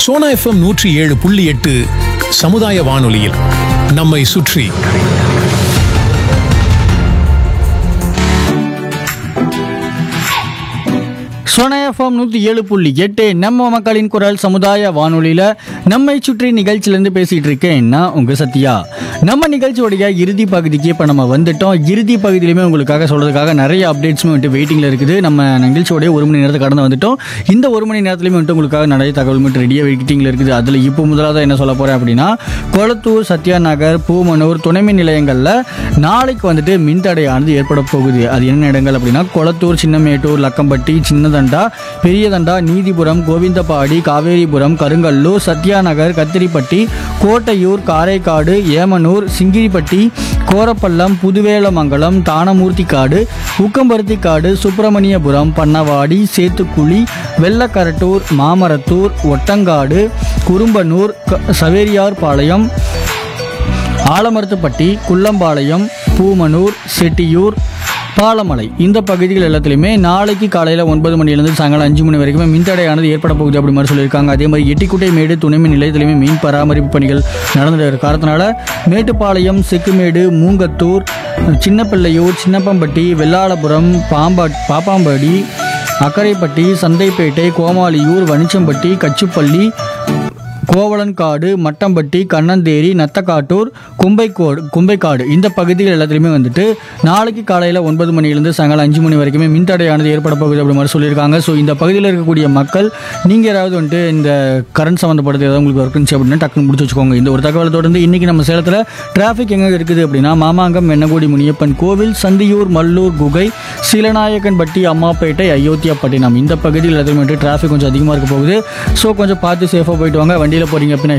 Sona FM நூற்றி ஏழு புள்ளி எட்டு சமுதாய வானொலியில் நம்மை சுற்றி சோனா எஃப்எம் நூற்றி ஏழு புள்ளி எட்டு நம்ம மக்களின் குரல் சமுதாய வானொலியில் நம்மை சுற்றி நிகழ்ச்சியிலேருந்து பேசிகிட்டு இருக்கேன் நான் உங்கள் சத்யா நம்ம நிகழ்ச்சியோடைய இறுதி பகுதிக்கு இப்போ நம்ம வந்துட்டோம் இறுதி பகுதியிலுமே உங்களுக்காக சொல்கிறதுக்காக நிறைய அப்டேட்ஸுமே வந்துட்டு வெயிட்டிங்கில் இருக்குது நம்ம நிகழ்ச்சியோடைய ஒரு மணி நேரத்தை கடந்து வந்துட்டோம் இந்த ஒரு மணி நேரத்துலையுமே வந்துட்டு உங்களுக்காக நிறைய தகவல் மட்டும் ரெடியாக வெயிட்டிங்கில் இருக்குது அதில் இப்போ முதலாவது என்ன சொல்ல போகிறேன் அப்படின்னா கொளத்தூர் சத்யா நகர் பூமனூர் துணைமின் நிலையங்களில் நாளைக்கு வந்துட்டு மின்தடையானது ஏற்பட போகுது அது என்ன இடங்கள் அப்படின்னா கொளத்தூர் சின்னமேட்டூர் லக்கம்பட்டி சின்னதண்டா பெரியதண்டா நீதிபுரம் கோவிந்தபாடி காவேரிபுரம் கருங்கல்லூர் சத்யா நகர் கத்திரிப்பட்டி கோட்டையூர் காரைக்காடு ஏமனூர் சிங்கிரிப்பட்டி கோரப்பள்ளம் புதுவேலமங்கலம் தானமூர்த்திக்காடு உக்கம்பருத்திக்காடு சுப்பிரமணியபுரம் பண்ணவாடி சேத்துக்குழி வெள்ளக்கரட்டூர் மாமரத்தூர் ஒட்டங்காடு குறும்பனூர் க- சவேரியார்பாளையம் ஆலமரத்துப்பட்டி குள்ளம்பாளையம் பூமனூர் செட்டியூர் பாலமலை இந்த பகுதிகள் எல்லாத்துலேயுமே நாளைக்கு காலையில் ஒன்பது மணிலேருந்து சாயங்காலம் அஞ்சு மணி வரைக்குமே மின்தடையானது ஏற்பட போகுது அப்படி மாதிரி சொல்லியிருக்காங்க அதே மாதிரி எட்டிக்குட்டை மேடு துணைமின் நிலையத்திலையுமே மீன் பராமரிப்பு பணிகள் நடந்துட்டு இருக்க காரணத்தினால மேட்டுப்பாளையம் செக்குமேடு மூங்கத்தூர் சின்னப்பிள்ளையூர் சின்னப்பம்பட்டி வெள்ளாளபுரம் பாம்பா பாப்பாம்படி அக்கரைப்பட்டி சந்தைப்பேட்டை கோமாளியூர் வனிச்சம்பட்டி கச்சுப்பள்ளி கோவலன்காடு மட்டம்பட்டி கண்ணந்தேரி நத்தக்காட்டூர் கும்பைக்கோடு கும்பைக்காடு இந்த பகுதிகள் எல்லாத்துலேயுமே வந்துட்டு நாளைக்கு காலையில் ஒன்பது மணிலேருந்து சாயங்காலம் அஞ்சு மணி வரைக்குமே மின்தடையானது ஏற்பட போகுது அப்படி மாதிரி சொல்லியிருக்காங்க ஸோ இந்த பகுதியில் இருக்கக்கூடிய மக்கள் நீங்கள் யாராவது வந்துட்டு இந்த கரண்ட் சம்மந்தப்பட்டது ஏதாவது உங்களுக்கு ஒர்க் இருந்துச்சு அப்படின்னா டக்குன்னு முடிச்சு வச்சுக்கோங்க இந்த ஒரு தகவலை தொடர்ந்து இன்றைக்கி நம்ம சேலத்தில் டிராஃபிக் எங்கே இருக்குது அப்படின்னா மாமாங்கம் வெண்ணகுடி முனியப்பன் கோவில் சந்தியூர் மல்லூர் குகை சீலநாயக்கன்பட்டி அம்மாப்பேட்டை அயோத்தியாப்பட்டினம் இந்த பகுதியில் எல்லாத்துலேயுமே வந்துட்டு டிராஃபிக் கொஞ்சம் அதிகமாக இருக்க போகுது ஸோ கொஞ்சம் பார்த்து சேஃபாக போயிட்டு வாங்க வண்டியில் போகிறீங்க அப்படின்னா